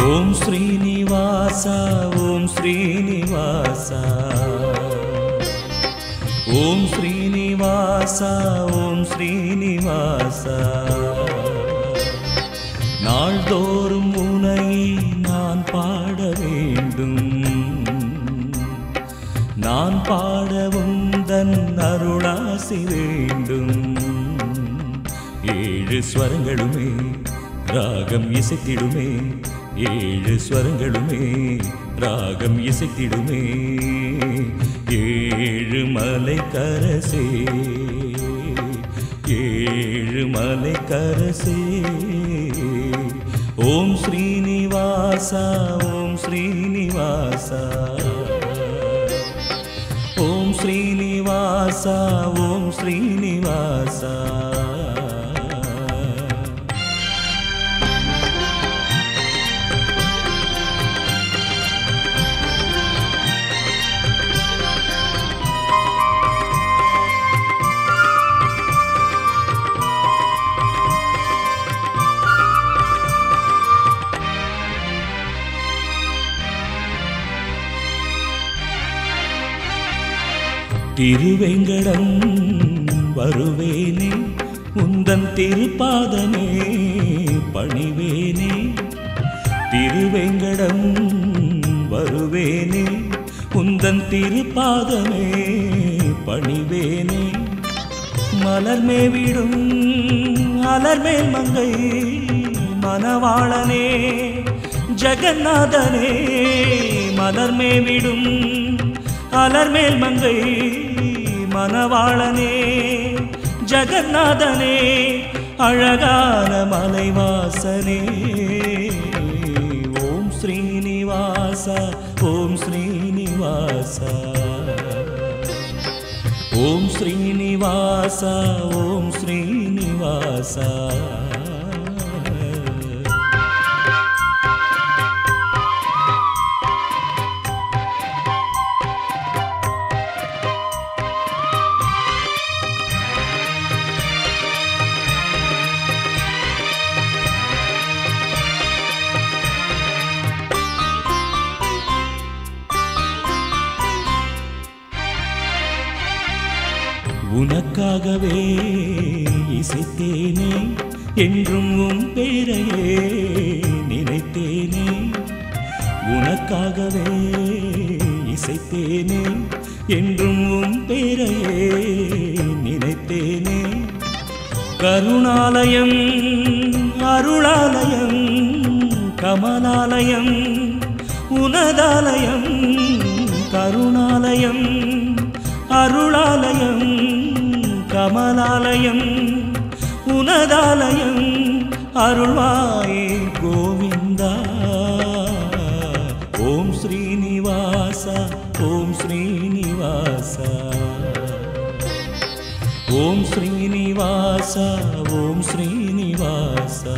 ஓம் ஸ்ரீனிவாசா ஓம் ஸ்ரீனிவாசா ஓம் ஸ்ரீனிவாசா ஓம் ஸ்ரீனிவாசா நாள்தோறும் உனை நான் பாட வேண்டும் நான் பாடவும் தன் அருளாசி வேண்டும் ஏழு ஸ்வரங்களுமே ராகம் இசைத்திடுமே ஏழு ஸ்வரங்களுமே ராகம் இசைத்திடுமே ஏழு மலை கரசே ஏழு மலை கரசே ஓம் ஸ்ரீனிவாசா ஓம் ஸ்ரீனிவாசா ஓம் ஸ்ரீனிவாசா ஓம் ஸ்ரீனிவாசா திருவெங்கடம் வருவேனே உந்தன் திருப்பாதமே பணிவேனே திருவெங்கடம் வருவேனே உந்தன் திருப்பாதமே பணிவேனே மலர் மேவிடும் அலர்மேல் மங்கை மணவாளனே ஜெகநாதனே மலர் மேவிடும் அலர்மேல் மங்கை மணவாளனே ஜெகநாதனே அழகான மலைவாசனே ஓம் ஸ்ரீனிவாசா ஓம் ஸ்ரீனிவாசா ஓம் ஸ்ரீனிவாசா ஓம் ஸ்ரீனிவாசா உனக்காகவே இசைத்தேனே என்றும் உன் பேரையே நினைத்தேனே உனக்காகவே இசைத்தேனே என்றும் உன் பேரையே நினைத்தேனே கருணாலயம் அருளாலயம் கமலாலயம் உனதாலயம் கருணாலயம் அருளாலயம் கமலாலயம் உனதாலயம் அருள்வாயே கோவிந்தா ஓம் ஸ்ரீனிவாசா ஓம் ஸ்ரீனிவாசா ஓம் ஸ்ரீனிவாசா ஓம் ஸ்ரீனிவாசா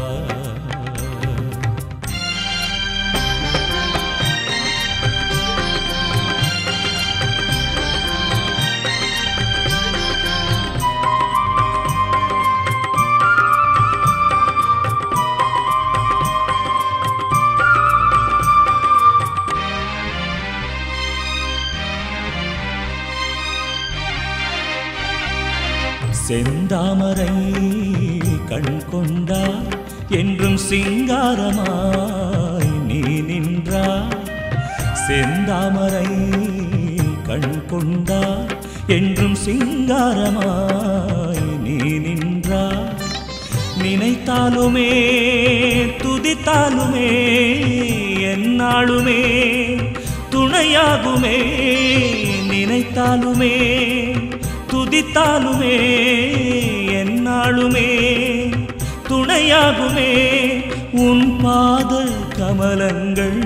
செந்தாமரை கண் கொண்டார் என்றும் சிங்காரமாய் நீ நின்றாய் செந்தாமரை கண் கொண்டார் என்றும் சிங்காரமாய் நீ நின்றாய் நினைத்தாலுமே துதித்தாலுமே என்னாலுமே துணையாகுமே நினைத்தாலுமே துதித்தாலுமே என்னாலுமே துணையாகுமே உன் பாத கமலங்கள்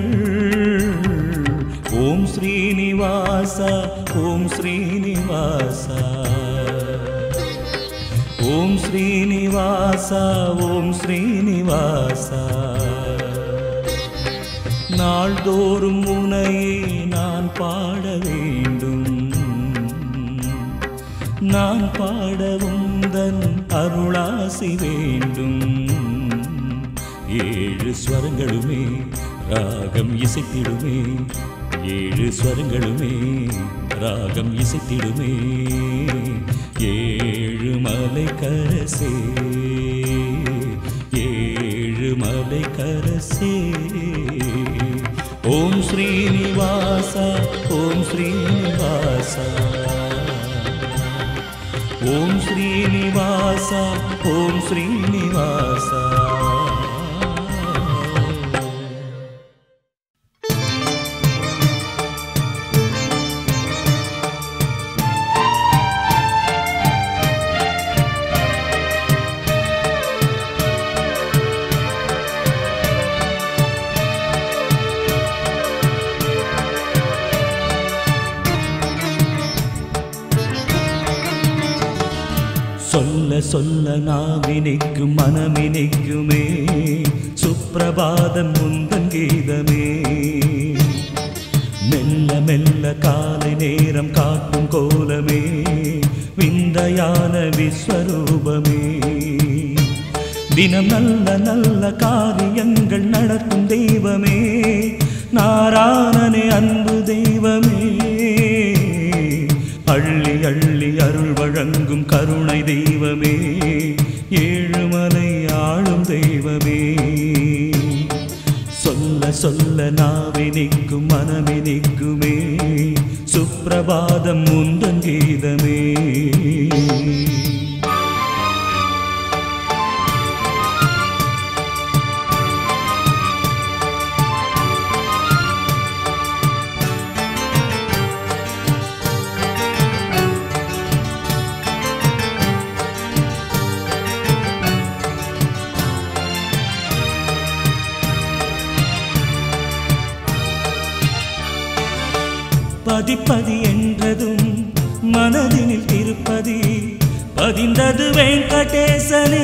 ஓம் ஸ்ரீனிவாசா ஓம் ஸ்ரீனிவாசா ஓம் ஸ்ரீனிவாசா ஓம் ஸ்ரீனிவாசா நாள்தோறும் உனையே நான் பாட வேண்டும் நான் பாடவும் தன் அருளாசி வேண்டும் ஏழு ஸ்வரங்களுமே ராகம் இசைத்திடுமே ஏழு ஸ்வரங்களுமே ராகம் இசைத்திடுமே ஏழு மலை கரசே ஏழு மலை கரசே ஓம் ஸ்ரீனிவாச ஓம் ஸ்ரீனிவாச ஓம் ஸ்ரீனிவாச ஓம் ஸ்ரீனிவாச சொல்ல சொல்ல நாவினிக்கும் மனமினிக்குமே சுப்பிரபாதம் முந்தன் கீதமே மெல்ல மெல்ல காலை நேரம் காட்டும் கோலமே விந்தையான விஸ்வரூபமே தினம் நல்ல நல்ல காரியங்கள் நடக்கும் தெய்வமே நாராயணனே அன்பு தெய்வமே அள்ளி அள்ளி அருள் வழங்கும் கருணை தெய்வமே ஏழுமலை ஆளும் தெய்வமே சொல்ல சொல்ல நாவினிக்கும் மனமினிக்குமே சுப்பிரபாதம் முந்தன் கீதமே பதிப்பதி என்றதும் மனதினில் திருப்பதி பதிந்தது வெங்கடேசனே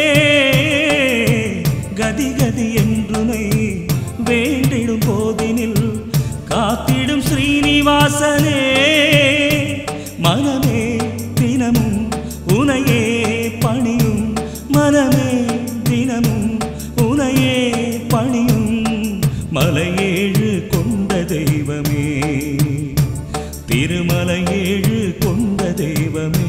கதி கதி என்றுனை வேண்டிடும் போதினில் காத்திடும் ஸ்ரீனிவாசனே மனமே தினமும் உனையே பணியும் மனமே தினமும் உனையே பணியும் மலையேழு கொண்ட தெய்வமே திருமலையேழு கொண்ட தெய்வமே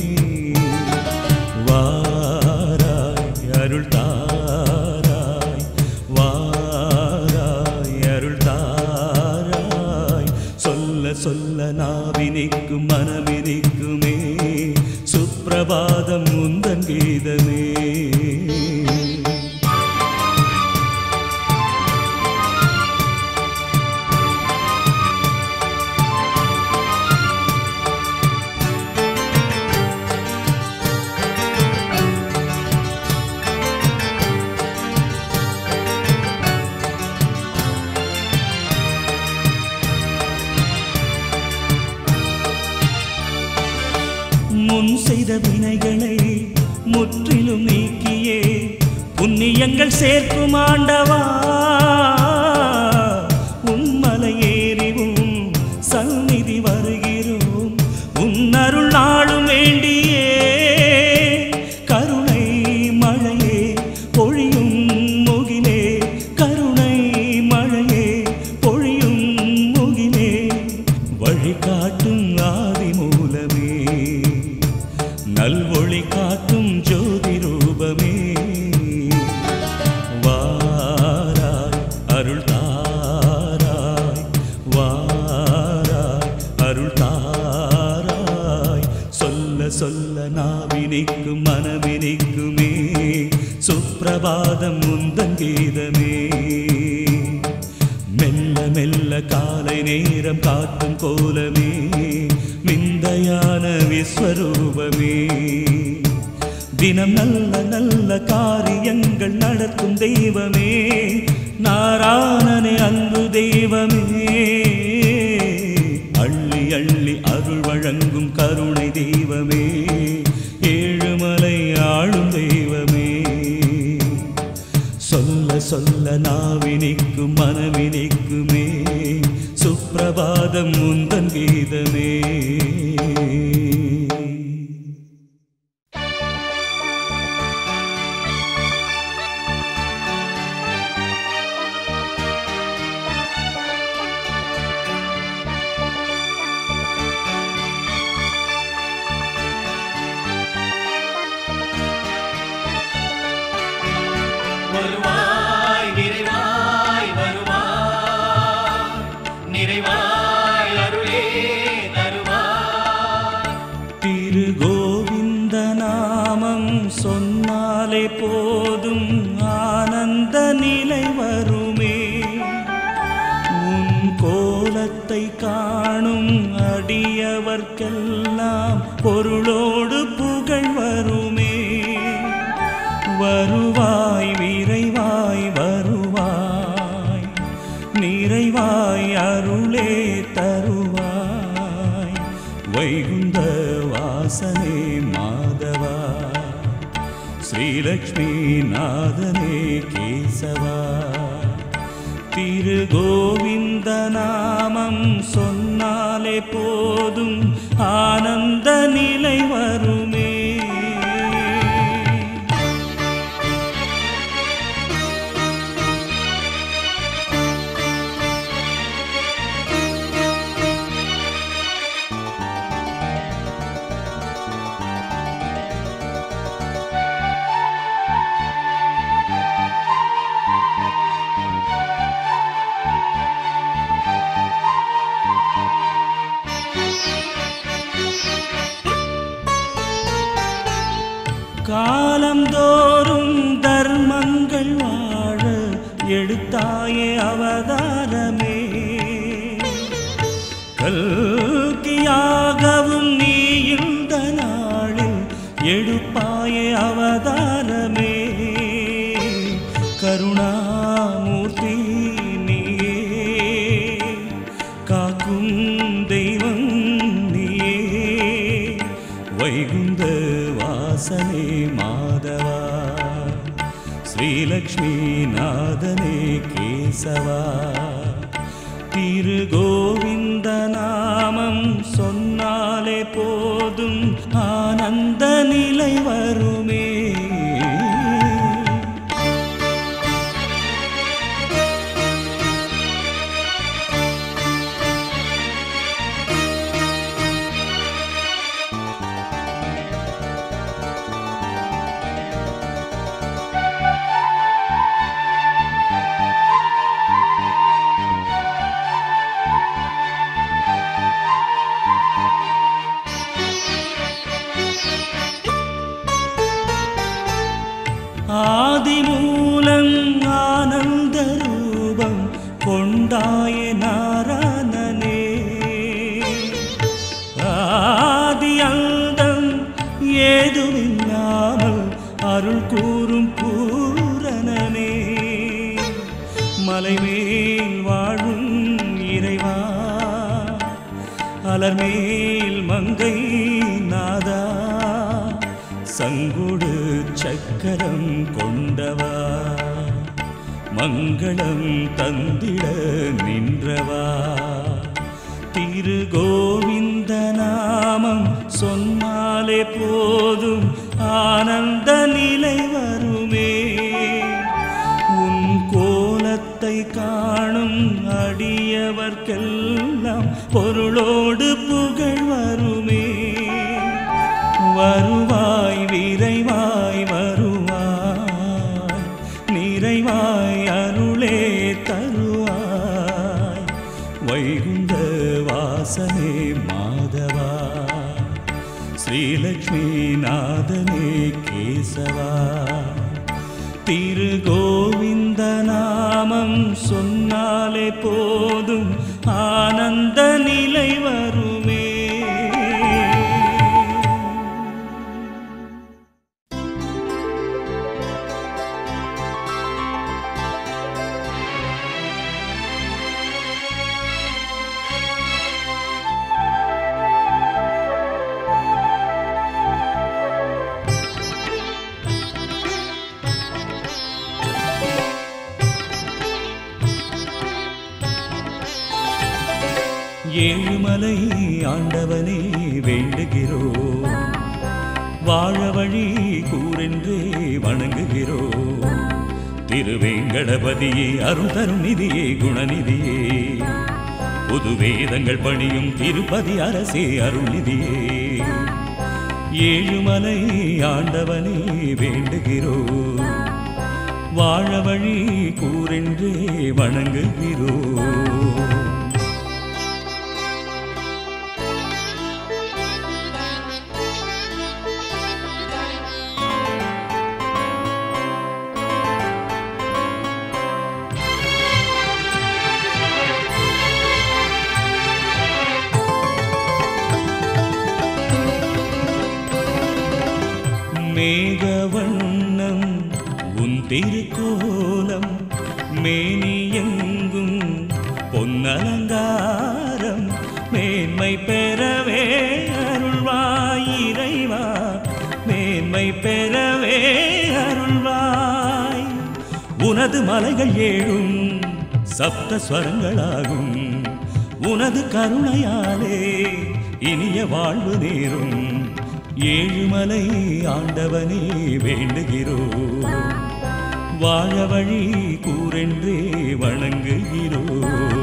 வாராய் அருள் தாராய் வாராய் அருள் தாராய் சொல்ல சொல்ல நாவினிக்கும் மனமினிக்குமே சுப்பிரபாதம் முந்தன் கீதமே முன் செய்த வினைகளை முற்றிலும் நீக்கியே புண்ணியங்கள் சேர்க்கும் ஆண்டவா உம்மலை ஏறிவும் சந்நிதி வருகிறோம் உன்னருள் நாளும் வேண்டியே கருணை மழையே பொழியும் முகிலே கருணை மழையே பொழியும் முகிலே வழிகாட்டும் ஆதி மூலமே நல்வொளி காட்டும் ஜோதி ரூபமே வாராய் அருள் தாராய் வாராய் அருள் தாராய் சொல்ல சொல்ல நாவினிக்கும் மனமினிக்குமே சுப்பிரபாதம் முந்தன் கீதமே மெல்ல மெல்ல காலை நேரம் காட்டும் கோலமே விந்தையான விஸ்வரூபமே தினம் நல்ல நல்ல காரியங்கள் நடக்கும் தெய்வமே நாராயணனே அன்பு தெய்வமே அள்ளி அள்ளி அருள் வழங்கும் கருணை தெய்வமே ஏழுமலை ஆளும் தெய்வமே சொல்ல சொல்ல நாவினிக்கும் மனவினிக்குமே சுப்பிரபாதம் முந்தன் கீதமே சொன்னாலே போதும் ஆனந்த நிலை வருமே உன் கோலத்தை காணும் அடியவர்க்கெல்லாம் பொருளோடு புகழ் வருமே வருவாய் விரைவாய் வருவாய் நிறைவாய் அருளே தருவாய் வைகுந்த வாசனே மாதவா ஸ்ரீலக்ஷ்மி நாதனே கேசவா திரு கோவிந்த நாமம் சொன்னாலே போதும் ஆனந்த நிலை வருமே காலந்தோறும் தர்மங்கள் வாழ எடுத்தாயே அவதாரமே கல்கியாகவும் நீ இந்த நாளில் எடுப்பாயே அவதாரமே கருணாமூர்த்தி நீயே காக்கும் தெய்வம் நீயே வைகுந்த வாசனே மாதவா ஸ்ரீலக்ஷ்மி நாதனே கேசவா திரு கோவிந்த நாமம் சொன்னாலே போதும் ஆனந்த நிலை வருமே ஆதிமூலம் ஆனந்த ரூபம் கொண்டாய நாராயணனே ஆதி அந்தம் ஏதுமில்லாமல் அருள் கூறும் பூரணனே மலைமேல் வாழும் இறைவா அலர்மேல் மங்கை நாதா சங்குடு சக்கரம் கொண்டவா மங்களம் தந்திட நின்றவா திரு கோவிந்த நாமம் சொன்னாலே போதும் ஆனந்த நிலை வருமே உன் கோலத்தை காணும் அடியவர்க்கெல்லாம் பொருளோடு புகழ் வருமே வருவாய் விரைவாய் வருவாய் நிறைவாய் அருளே தருவாய் வைகுந்த வாசனே மாதவா ஸ்ரீலக்ஷ்மி நாதனே கேசவா திரு கோவிந்த நாமம் சொன்னாலே போதும் ஆனந்த நிலை வருமே ஏழுமலை ஆண்டவனே வேண்டுகிறோம் வாழ வழி கூரென்றே வணங்குகிறோம் திருவேங்கடபதியே அருள் தரும் நிதியே குணநிதியே புது வேதங்கள் பணியும் திருப்பதி அரசே அருள்நிதியே ஏழுமலை ஆண்டவனே வேண்டுகிறோம் வாழ வழி கூரென்றே வணங்குகிறோம் திருக்கோலம் மேனி எங்கும் பொன்னலங்காரம் மேன்மை பெறவே அருள்வாய் இறைவா மேன்மை பெறவே அருள்வாய் உனது மலைகள் ஏழும் சப்த ஸ்வரங்களாகும் உனது கருணையாலே இனிய வாழ்வு நேரும் ஏழுமலை ஆண்டவனே வேண்டுகிறோம் வாழ வழி கூரென்றே வணங்குகிறோம்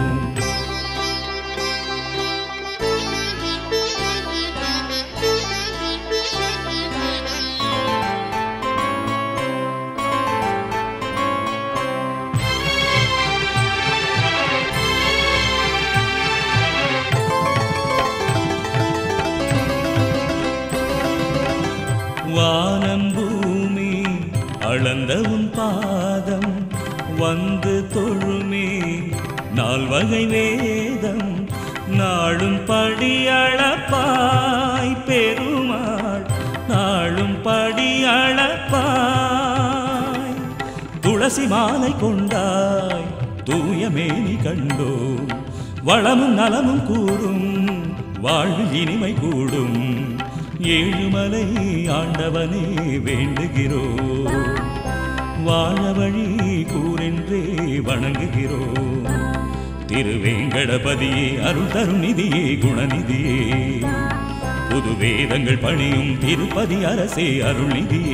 வானம் பூமி அளந்த உன் பாதம் வந்து தொழுமே நால்வகை வேதம் நாளும் படி அளப்பாய் பெருமாள் நாளும் படி அளப்பாய் துளசி மாலை கொண்டாய் தூய மேனி கண்டோம் வளமும் நலமும் கூடும் வாழ்வில் இனிமை கூடும் ஏழுமலை ஆண்டவனே வேண்டுகிறோம் வாழ வழி கூரென்றே வணங்குகிறோம் திருவேங்கடபதியே அருள் தரும் நிதியே குணநிதியே புது வேதங்கள் பணியும் திருப்பதி அரசே அருள்நிதியே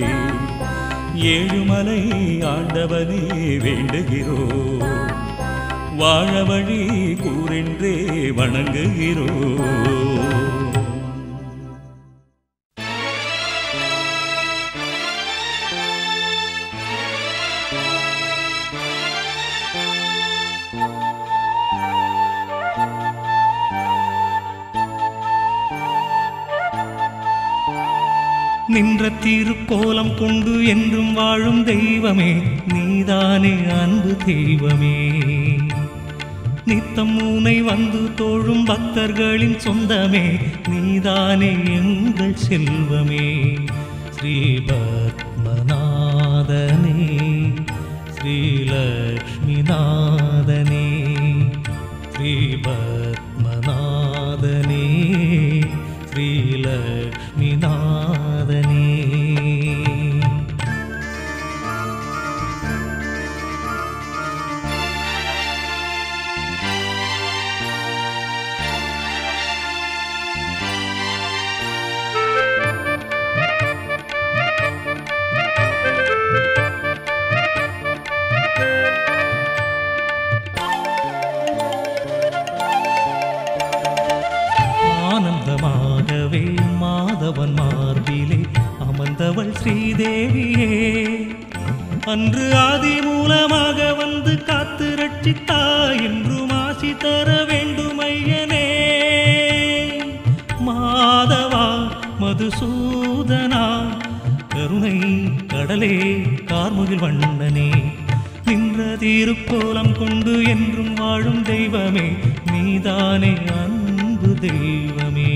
ஏழுமலை ஆண்டவனே வேண்டுகிறோம் வாழ வழி கூரென்றே வணங்குகிறோம் நின்ற திருக்கோலம் கொண்டு என்றும் வாழும் தெய்வமே நீதானே அன்பு தெய்வமே நித்தம் மூனை வந்து தோழும் பக்தர்களின் சொந்தமே நீதானே எங்கள் செல்வமே ஸ்ரீ பத்மநாதனே ஸ்ரீலக்ஷ்மிநாதனே ஸ்ரீ பத்மநாதனே ஸ்ரீலக்ஷ்மிநாதனே ஆனந்தமாகவே மாதவன் மார்பிலே அமர்ந்தவள் ஸ்ரீதேவியே அன்று ஆதி மூலமாக வந்து காத்து ரட்சித்தாய் என்றும் ஆசி தர வேண்டும் ஐயனே மாதவா மதுசூதனா கருணை கடலே கார்முகில் வண்ணனே நின்ற திருக்கோலம் கொண்டு என்றும் வாழும் தெய்வமே நீதானே அன்பு தெய்வமே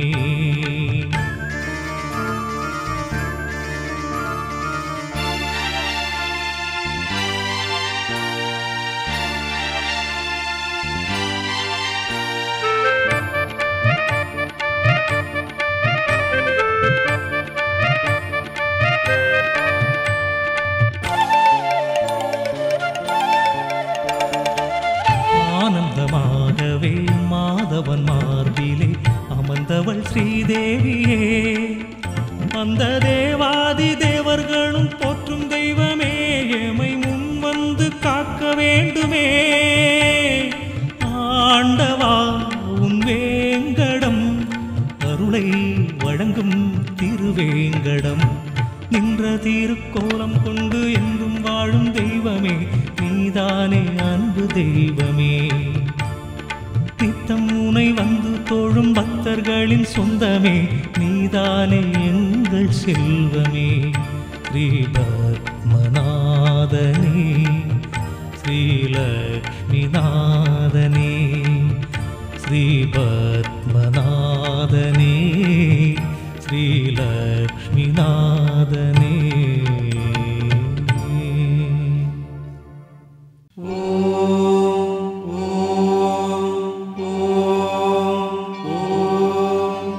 ஆனந்தமாகவே மாதவன் மார்பிலே அமர்ந்தவள் ஸ்ரீதேவியே அந்த தேவாதி தேவர்களும் போற்றும் தெய்வமே எமை முன் வந்து காக்க வேண்டுமே ஆண்டவா உன் வேங்கடம் அருளை வழங்கும் திருவேங்கடம் நின்ற திருக்கோலம் கொண்டு என்றும் வாழும் தெய்வமே நீதானே அன்பு தெய்வமே நித்தம் உனை வந்து தோழும் பக்தர்களின் சொந்தமே நீதானே எங்கள் செல்வமே ஸ்ரீ பத்மநாதனே ஸ்ரீலக்ஷ்மிநாதனே ஸ்ரீ பத்மநாதனே ஸ்ரீலக்ஷ்மிநாதனே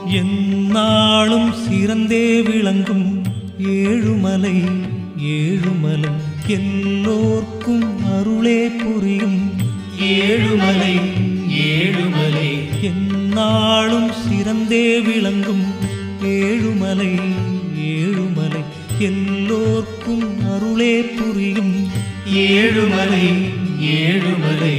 எந்நாளும் சிறந்தே விளங்கும் ஏழுமலை ஏழுமலை எல்லோர்க்கும் அருளே புரியும் ஏழுமலை ஏழுமலை எந்நாளும் சிறந்தே விளங்கும் ஏழுமலை ஏழுமலை எல்லோர்க்கும் அருளே புரியும் ஏழுமலை ஏழுமலை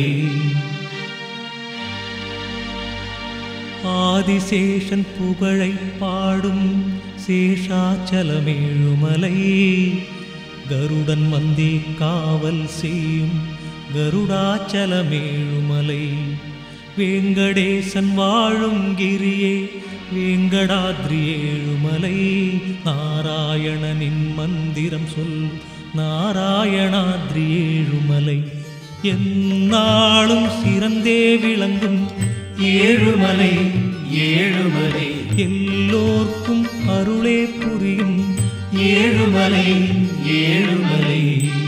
ஆதிசேஷன் புகழை பாடும் சேஷாச்சலமேழுமலை கருடன் வந்தே காவல் செய்யும் கருடாச்சலமேழுமலை வேங்கடேசன் வாழும் கிரியே வேங்கடாத்ரி ஏழுமலை நாராயணனின் மந்திரம் சொல் நாராயணாத்ரி ஏழுமலை எந்நாளும் சிறந்தே விளங்கும் ஏழுமலை ஏழுமலை எல்லோர்க்கும் அருளே புரியும் ஏழுமலை ஏழுமலை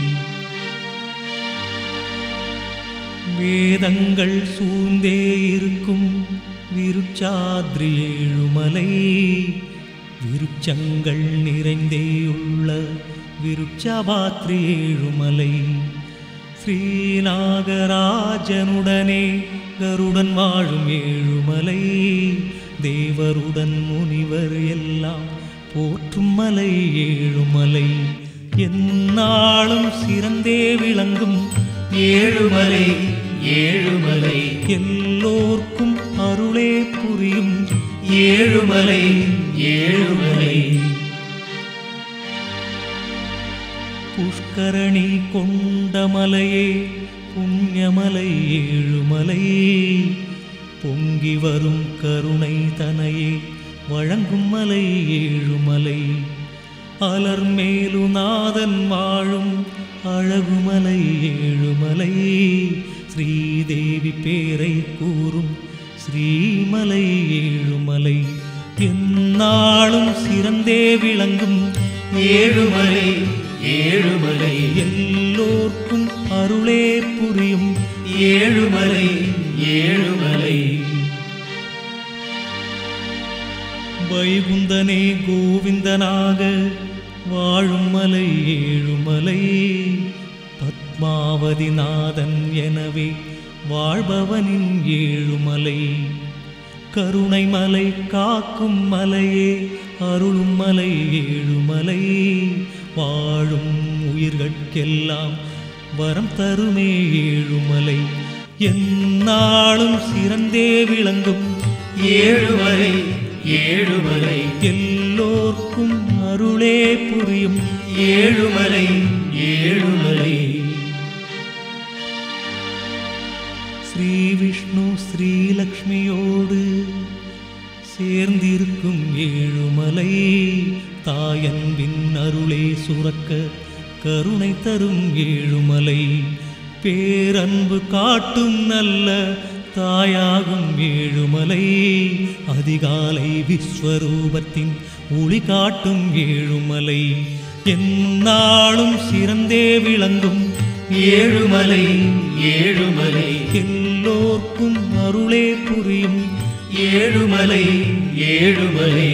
வேதங்கள் சூழ்ந்தே இருக்கும் விருச்சாத்ரி ஏழுமலை விருச்சங்கள் நிறைந்தேயுள்ள விருட்சபாத்ரி ஏழுமலை ஸ்ரீநாகராஜனுடனே கருடன் வாழும் ஏழுமலை தேவருடன் முனிவர் எல்லாம் போற்றும் மலை ஏழுமலை எந்நாளும் சிறந்தே விளங்கும் ஏழுமலை ஏழுமலை எல்லோர்க்கும் அருளே புரியும் ஏழுமலை ஏழுமலை புஷ்கரணி கொண்ட மலையே புண்ணியமலை ஏழுமலை பொங்கி வரும் கருணை தனையே வழங்கும் மலை ஏழுமலை அலர்மேலு நாதன் வாழும் அழகுமலை ஏழுமலை ஸ்ரீதேவி பேரை கூறும் ஸ்ரீமலை ஏழுமலை எந்நாளும் சிறந்தே விளங்கும் ஏழுமலை ஏழுமலை எல்லோர்க்கும் அருளே புரியும் ஏழுமலை ஏழுமலை வைகுந்தனே கோவிந்தனாக வாழும் மலை ஏழுமலை பத்மாவதி நாதன் எனவே வாழ்பவனின் ஏழுமலை கருணை மலை காக்கும் மலையே அருளும் மலை ஏழுமலை வாழும் உயிர்கட்கெல்லாம் வரம் தருமே ஏழுமலை எந்நாளும் சிறந்தே விளங்கும் ஏழுமலை ஏழுமலை எல்லோர்க்கும் அருளே புரியும் ஏழுமலை ஏழுமலை ஸ்ரீ விஷ்ணு ஸ்ரீலக்ஷ்மியோடு சேர்ந்திருக்கும் ஏழுமலை தாயன்பின் அருளே சுரக்க கருணை தரும் ஏழுமலை பேரன்பு காட்டும் நல்ல தாயாகும் ஏழுமலை அதிகாலை விஸ்வரூபத்தின் ஒளி காட்டும் ஏழுமலை எந்நாளும் சிறந்தே விளங்கும் ஏழுமலை ஏழுமலை எல்லோர்க்கும் அருளே புரியும் ஏழுமலை ஏழுமலை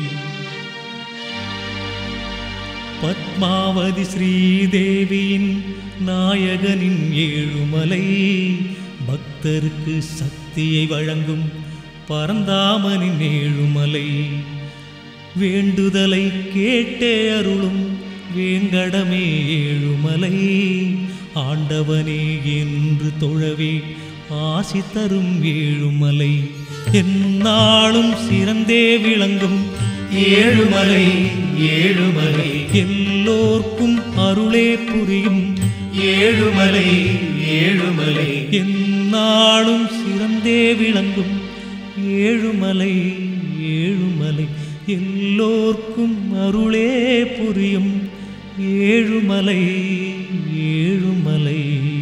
பத்மாவதி ஸ்ரீதேவியின் நாயகனின் ஏழுமலை பக்தருக்கு சக்தியை வழங்கும் பரந்தாமனின் ஏழுமலை வேண்டுதலை கேட்டே அருளும் வேங்கடமே ஏழுமலை ஆண்டவனே என்று தொழவே ஆசி தரும் ஏழுமலை எந்நாளும் சிறந்தே விளங்கும் ஏழுமலை ஏழுமலை எல்லோர்க்கும் அருளே புரியும் ஏழுமலை ஏழுமலை எந்நாளும் சிறந்தே விளங்கும் ஏழுமலை ஏழுமலை எல்லோர்க்கும் அருளே புரியும் ஏழுமலை ஏழுமலை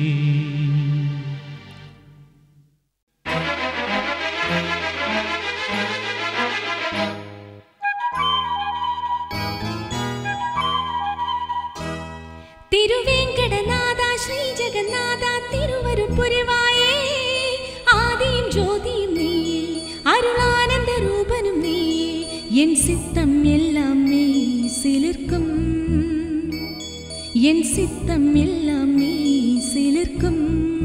തിരുവേങ്കടനാഥ ശ്രീ ജഗന്നാഥ തിരുവരുപുരവായേ ആദിയും ജ്യോതിയും നീ അരുളാനന്ദ രൂപനും നീ என் சித்தம் எல்லாமே சிலிர்க்கும் என் சித்தம் எல்லாமே சிலிர்க்கும்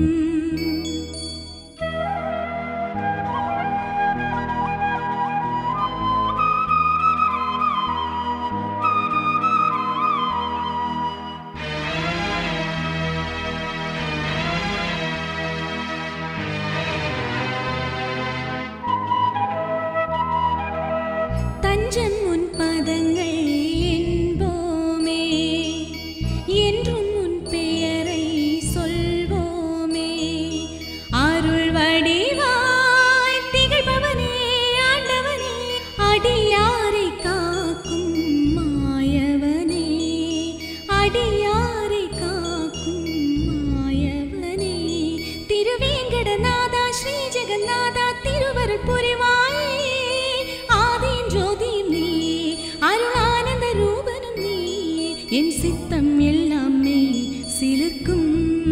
தஞ்சம் உன் பதங்கள் என்போமே என்றும் உன் பெயரை சொல்வோமே அருள் வடிவாய் திகழ்பவனே ஆண்டவனே அடியாரை காக்கும் மாயவனே அடியாரை காக்கும் மாயவனே திருவேங்கடநாதா ஸ்ரீ ஜெகநாதா திருவருள் புரிவாயே ஆதியின் ஜோதியும் நீ அருளானந்த ரூபனும் நீ என் சித்தம் எல்லாமே சிலிர்க்கும்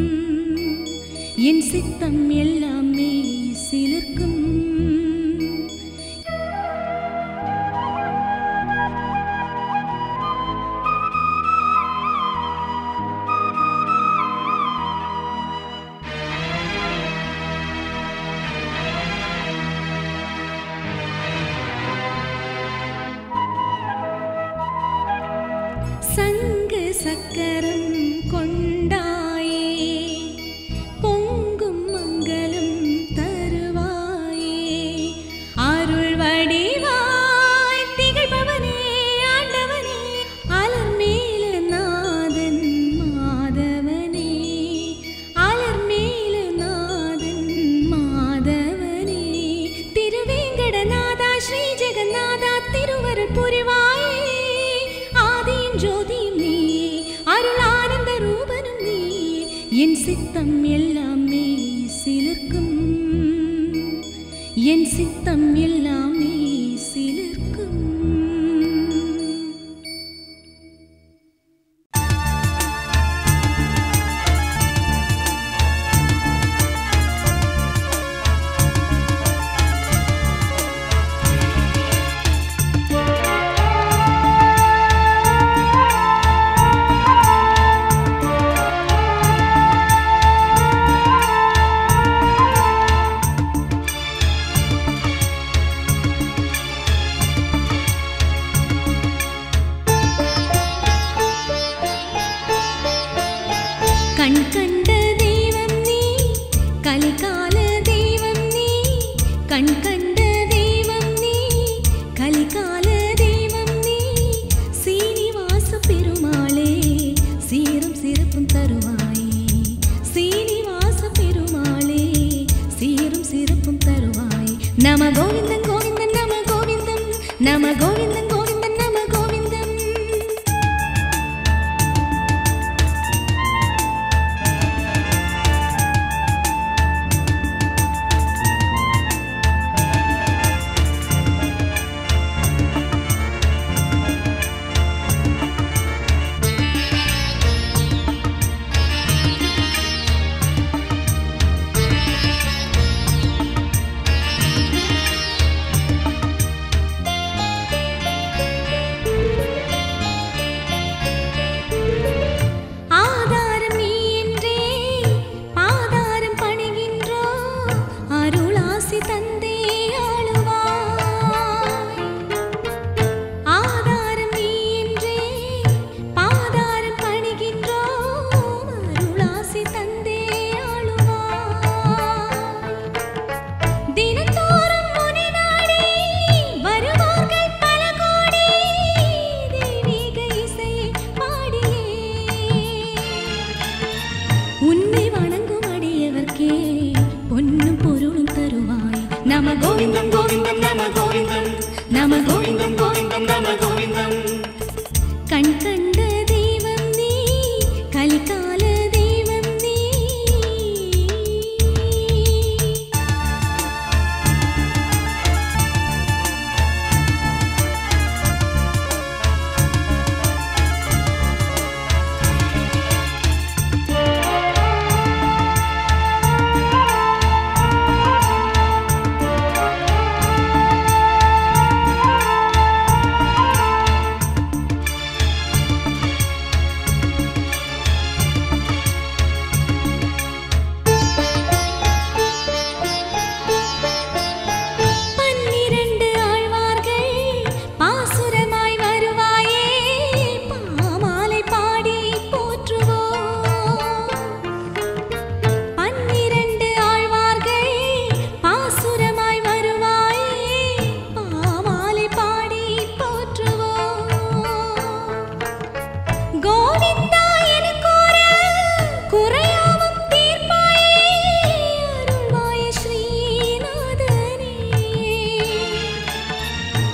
என் சித்தம் எல்லாமே சிலிர்க்கும் சங்கு சக்கரம் கொண்டாயே பொங்கும் மங்களம் தருவாயே அருள் வடிவாய் திகழ்பவனே ஆண்டவனே அலர் மேல நாதன் மாதவனே அலர் மேல நாதன் மாதவனே திருவேங்கடநாதா ஸ்ரீ ஜெகநாதா திருவருள் புரிவாயே ஆதியும் ஜோதியும் நீ அருளானந்த ரூபனும் நீ என் சித்தம் எல்லாமே சிலிர்க்கும் என் சித்தம் எல்லாமே சிலிர்க்கும் கண் கண்ட தெய்வம் நீ கலிகால தெய்வம் நீ கண் கண்ட தெய்வம் நீ கலிகால தெய்வம் நீ சீனிவாச பெருமாளே சீரும் சிறப்பும் தருவாயே சீனிவாச பெருமாளே சீரும் சிறப்பும் தருவாய் நம கோவிந்தன் கோவிந்தன் நம கோவிந்தம் நம கோவிந்தன் கோவிந்தன் நம கோவிந்தம் ஆதாரம் நீ என்றே ஆதாரம் பணிகின்றோ அருளாசி தந்தே ஆளுவாய் ஆதாரம் நீ என்றே பாதாரம் பணிகின்றோ அருளாசி தந்தே ஆளுவாய் தினந்தோறும் முனி நாடி வருவார்கள் பல கோடி தெய்வீக இசையை பாடியே உன்னை வணங்கும் அடியவர்க்கே பொன்னும் பொருளும் தருவாய் நம கோவிந்தம் கோவிந்தம் நம கோவிந்தம் நம கோவிந்தம் கோவிந்தம் நம கோவிந்தம் கண் கண்ட தெய்வம் நீ கலிகால தெய்வம் நீ ஆ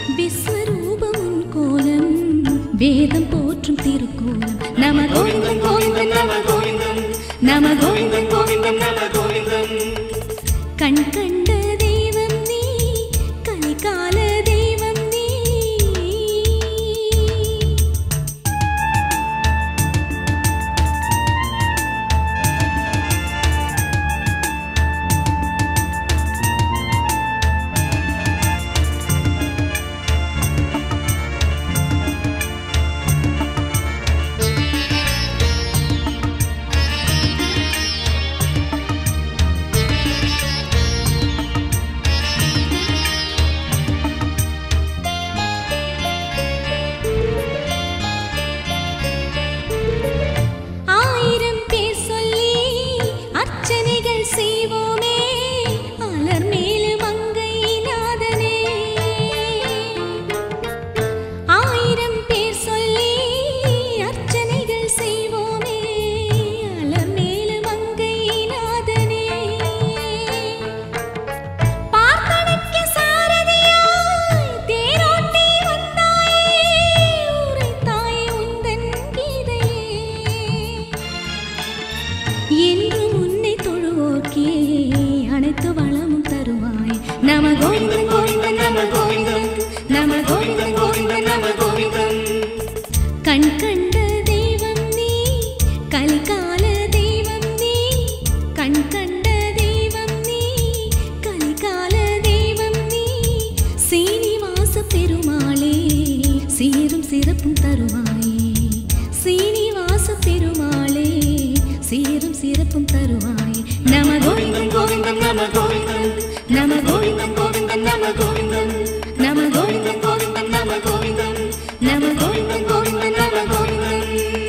விஸ்வரூபம் உன் கோலம் வேதம் போற்றும் திருக்கோலம் நம கோவிந்தம் கோவிந்தம் நம கோவிந்தம் நம கோவிந்தம் கோவிந்தம் நம கோவிந்தம் கண் கண்ட தெய்வம் நீ கலிகால தெய்வம் நீ ஆயிரம் பேர் சொல்லி அர்ச்சனைகள் செய்வோமே அலர் மேலு மங்கை நாதனே ஆயிரம் பேர் சொல்லி அர்ச்சனைகள் செய்வோமே அலர் மேலு மங்கை நாதனே பார்த்தனைக்க சாரதியாய் தேரோட்டி வந்தாயே உரைத்தாயே உந்தன் கீதையே என்று உன்னை தொழுவோர்க்கே அனைத்து வளமும் தருவாய் நம கோவிந்தன் கோவிந்தன் நம கோவிந்தம் நம கோவிந்தன் கோவிந்தன் நம கோவிந்தம் கண் கண்ட தெய்வம் நீ கலிகால தெய்வம் நீ கண் கண்ட தெய்வம் நீ கலிகால தெய்வம் நீ சீனிவாச பெருமாளே சீரும் சிறப்பும் தருவாயே சீனிவாச பெருமாளே சீரும் சிறப்பும் தருவாயே நம கோவிந்தம் கோவிந்தம் நம கோவிந்தம் நம கோவிந்தம் கோவிந்தம் நம கோவிந்தம் நம கோவிந்தம் கோவிந்தம் நம கோவிந்தம் நம கோவிந்தம் கோவிந்தம் நம கோவிந்தம்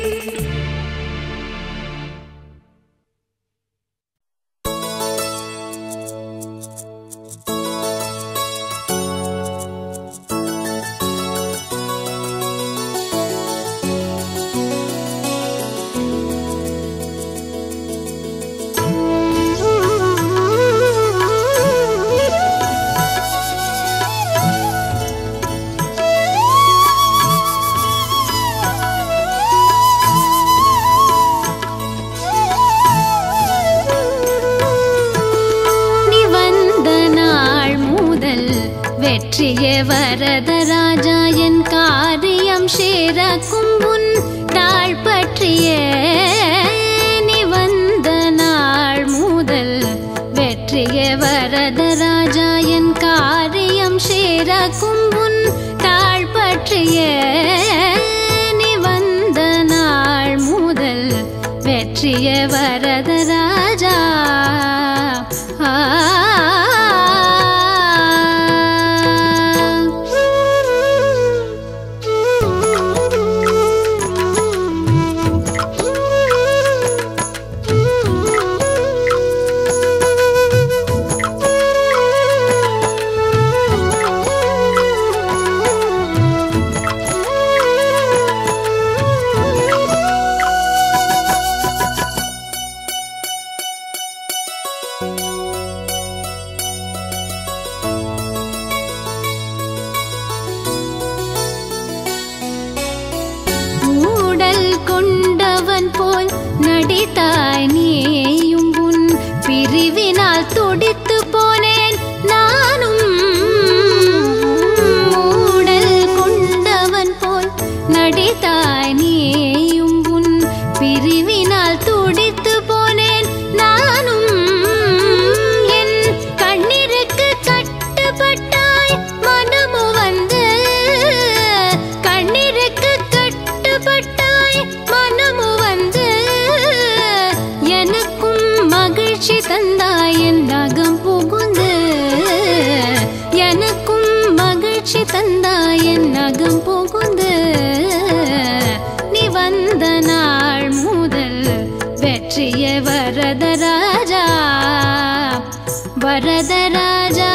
நீ வந்த நாள் முதல் வெற்றிய வரதராஜா என் காரியம் சேரக்கும் உன் தாழ் பற்றிய நீ வந்த நாள் முதல் வெற்றிய வரதராஜா என் காரியம் சேரக்கும் உன் தாழ் பற்றிய நீ வந்த நாள் முதல் வெற்றிய வரதராஜா ஆ ஊடல் கொண்டவன் போல் நடித்தாய் நீயும் உன் பிரிவினால் துடித்து போனேன் நானும் ஊடல் கொண்டவன் போல் நடித்தாய் நீயும் உன் பிரிவினால் துடித்து போனேன் நானும் என் கண்ணீருக்கு கட்டுப்பட்டாய் மனமு வந்து கண்ணீருக்கு கட்டுப்பட்டாய் மனமு வந்து எனக்கும் மகிழ்ச்சி தந்தாய் என் நகம் புகுந்து எனக்கும் மகிழ்ச்சி தந்தாய் என் நகம் புகுந்து நீ வந்த நாள் முதல் வெற்றிய வரதராஜா வரதராஜா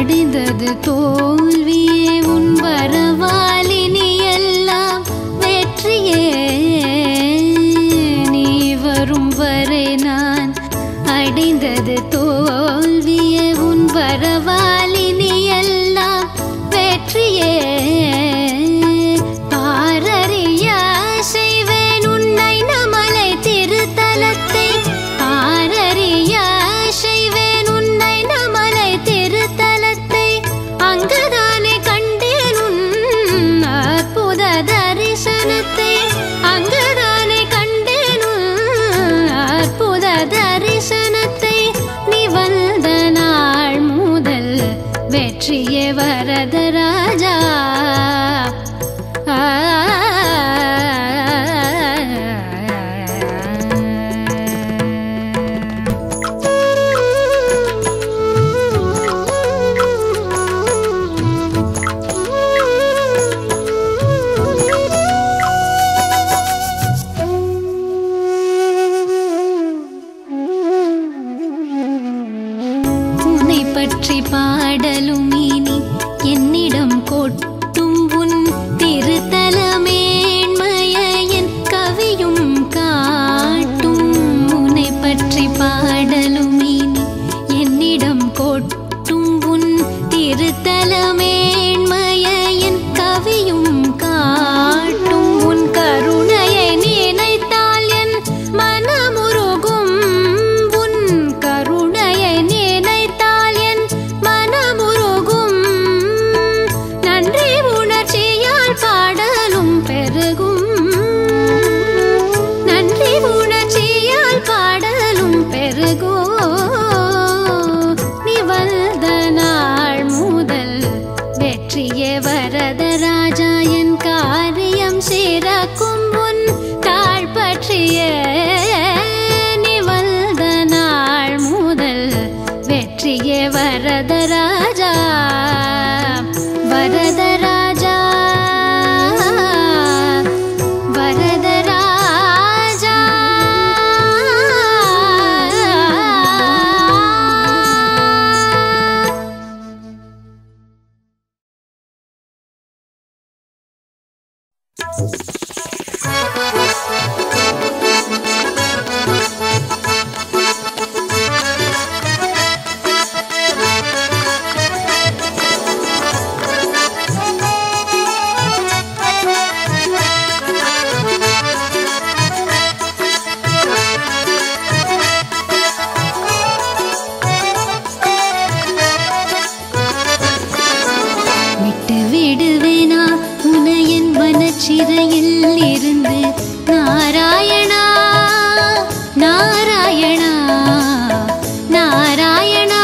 அடைந்தது தோல்வியே உன் வரவாலினி எல்லாம் வெற்றியே நீ வரும் வரை நான் அடைந்தது தோல்வியே உன் வரவாலினி எல்லாம் வெற்றியே பாரறிய செய்வேன் உன்னை நமலை திருத்தலத்தை பாரறிய செய்வேன் உன்னை நமலை திருத்தலத்தை அங்குதானே கண்டேன் உன் அற்புத தரிசனத்தை அங்குதானே கண்டேன் உன் அற்புத தரிசனத்தை நீ வந்த நாள் முதல் வெற்றியே வரதராஜா உன்னை பற்றி பாடலும் இனி என்னிடம் கொட்டும் உன் திருத்தலமேன்மையன் கவியும் காட்டும் உன்னை பற்றி பாடலும் இனி என்னிடம் கொட்டும் உன் திருத்தலமேன்மையன் கவியும் காட்டும் உன் கருணையை நினைத்தால் என் மனமுருகும் உன் கருணையை நினைத்தால் என் மனமுருகும் நன்றி உணர்ச்சியால் பாடலும் பெருகும் நன்றி உணர்ச்சியால் பாடலும் பெருகோ நீ வந்த நாள் முதல் வெற்றியே வரதராஜா என் காரியம் சிறக்கும் உன் தாழ் பற்றிய நீ வந்த நாள் முதல் வெற்றியே வரதராஜா வரதராஜா வரதராஜா விட்டு விடுவேனா உனையன் மனச்சிறையில் இருந்து நாராயணா நாராயணா நாராயணா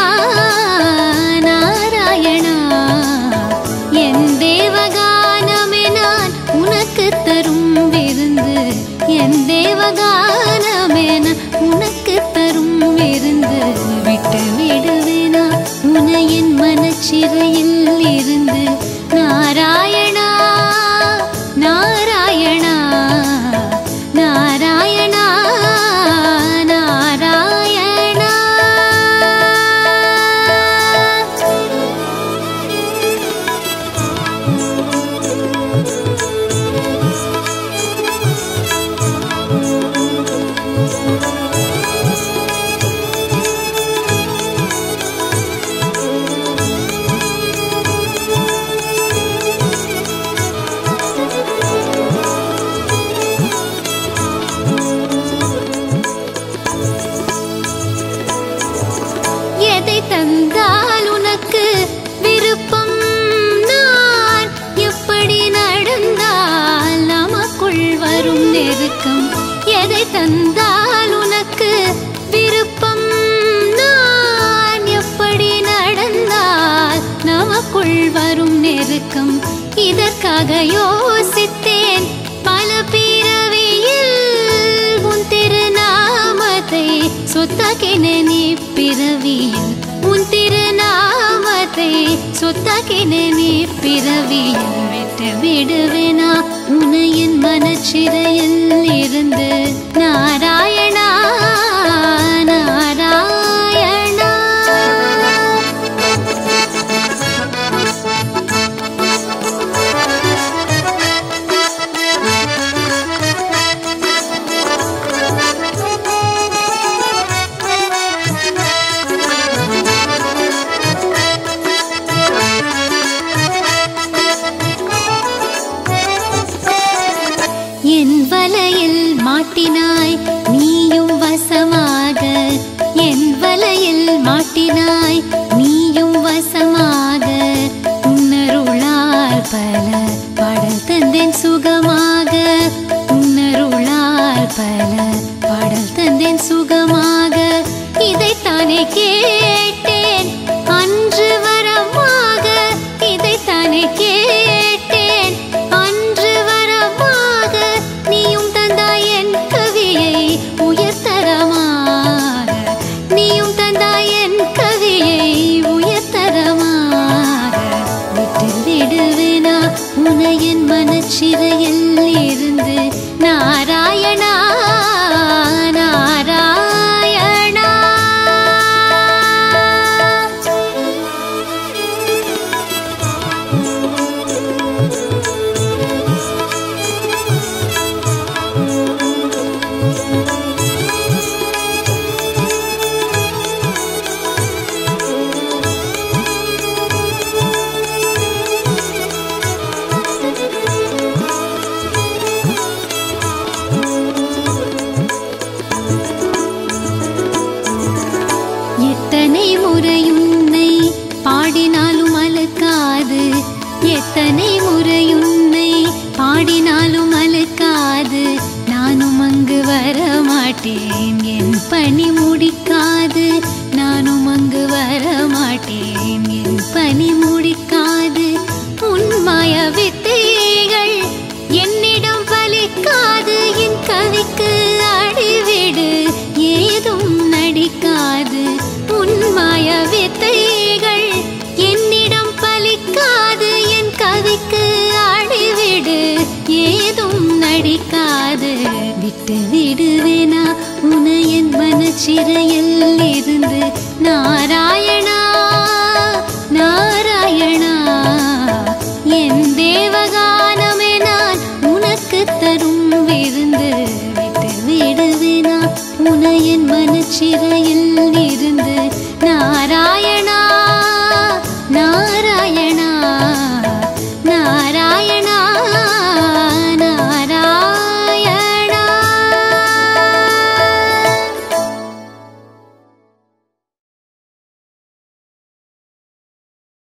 நாராயணா என் தேவகானமே நான் உனக்கு தரும் விருந்து என் தேவகானமே நான் உனக்கு தரும் விருந்து விட்டு விடுவேனா உனையின் மனச்சிறையில் இருந்து நாராயணா நாராயணா நாராயணா நாராயணா எதை தந்தால் உனக்கு விருப்பம் நான் எப்படி நடந்தால் நமக்குள் வரும் நெருக்கம் எதை தந்தால் உனக்கு விருப்பம் நான் எப்படி நடந்தால் நமக்குள் வரும் நெருக்கம் இதற்காக யோசித்தேன் பல பிறவியில் உன் திருநாமத்தை சொத்தாக்கின நீ பிறவியில் உன் திருநாமத்தை சொத்தாக்கின நீ பிறவியில் விட்டு விடுவேனா உனையின் மனச்சிறையில் இருந்து நாராயணா நாராயணா ஆடினாலும் அழுக்காது எத்தனை முறை உன்னை பாடினாலும் அழுக்காது நானும் அங்கு வர மாட்டேன் என் பணி முடிக்காது நானும் அங்கு வர மாட்டேன் என் பணி முடிக்காது உன் மாய வித்தைகள் என்னிடம் பலிக்காது என் கவிக்கு அடிவிடு ஏதும் நடிக்காது உன் மாய வித்தைகள் என்னிடம் பலிக்காது என் கவிக்கு அடிவிடு ஏதும் நடிக்காது விட்டு விடுவேனா உன என் மனச்சிறையில்